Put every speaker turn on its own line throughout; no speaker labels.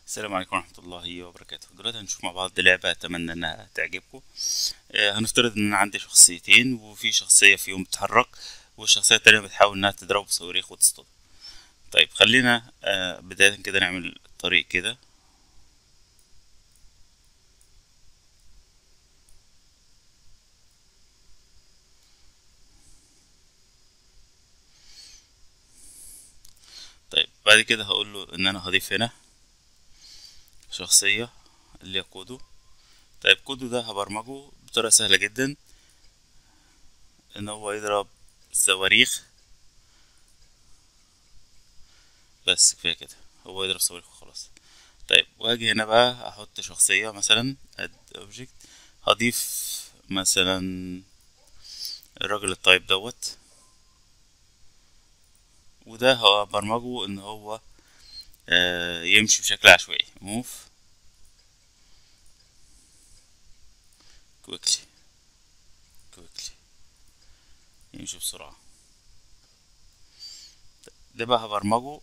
السلام عليكم ورحمة الله وبركاته دلوقتي هنشوف مع بعض لعبة أتمنى إنها تعجبكم آه، هنفترض إن أنا عندي شخصيتين وفي شخصية فيهم بتتحرك والشخصية التانية بتحاول إنها تضرب بصواريخ وتصطاد طيب خلينا آه، بداية كده نعمل طريق كده طيب بعد كده هقول له إن أنا هضيف هنا شخصية اللي هي كودو طيب كودو ده هبرمجه بطريقة سهلة جدا ان هو يضرب صواريخ بس كفاية كده هو يضرب صواريخ وخلاص طيب واجي هنا بقى احط شخصية مثلا اد اوبجكت هضيف مثلا الراجل الطيب دوت وده هو برمجه ان هو آه، يمشي بشكل عشوائي موف كويكلي كويكلي يمشي بسرعة ده بقى هبرمجه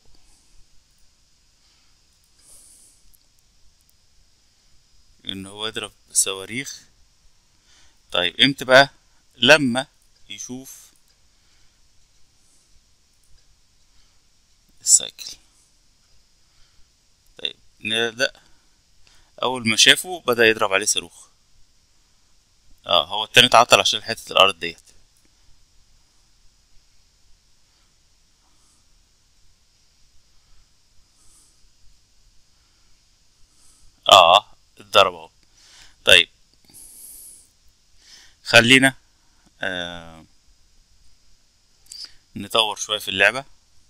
ان هو يضرب صواريخ طيب امتى بقى لما يشوف السايكل طيب نبدأ أول ما شافه بدأ يضرب عليه صاروخ اه هو التاني اتعطل عشان حتة الأرض ديت اه اتضرب اهو طيب خلينا آه نطور شوية في اللعبة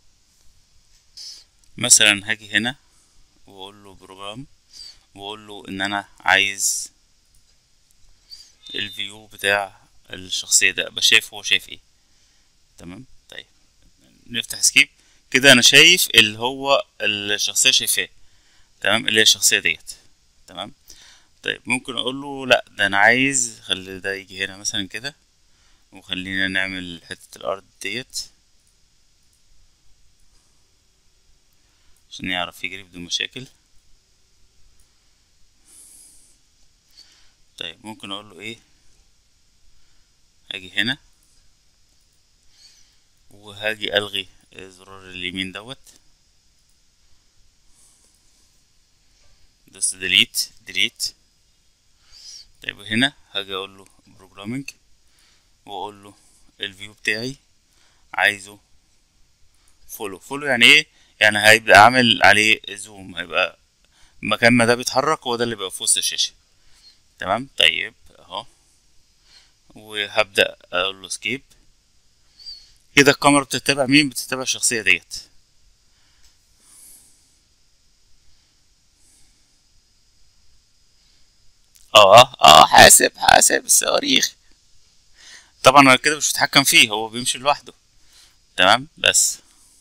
مثلا هاجي هنا واقول له بروجرام واقول له ان انا عايز الفيو بتاع الشخصية ده ابقى شايف هو شايف ايه تمام طيب نفتح سكيب كده انا شايف اللي هو الشخصية شايفاه تمام اللي هي الشخصية ديت تمام طيب ممكن اقول له لا ده انا عايز خلي ده يجي هنا مثلا كده وخلينا نعمل حتة الارض ديت عشان يعرف يجري بدون مشاكل طيب ممكن اقول له ايه هاجي هنا وهاجي الغي زرار اليمين دوت دوس ديليت ديليت طيب هنا هاجي اقول له بروجرامينج واقول له الفيو بتاعي عايزه فولو فولو يعني ايه يعني هيبقى عامل عليه زوم هيبقى مكان ما ده بيتحرك هو ده اللي بيبقى في وسط الشاشة تمام طيب اهو وهبدأ اقول له سكيب كده الكاميرا بتتابع مين بتتابع الشخصية ديت اه اه حاسب حاسب الصواريخ طبعا انا كده مش بتحكم فيه هو بيمشي لوحده تمام بس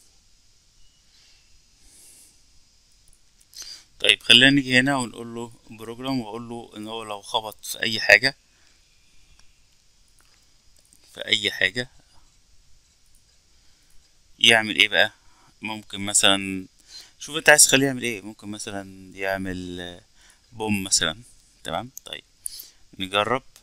طيب خلينا نيجي هنا ونقول له بروجرام واقول له ان هو لو خبط في اي حاجة في اي حاجة يعمل ايه بقى ممكن مثلا شوف انت عايز تخليه يعمل ايه ممكن مثلا يعمل بوم مثلا تمام طيب نجرب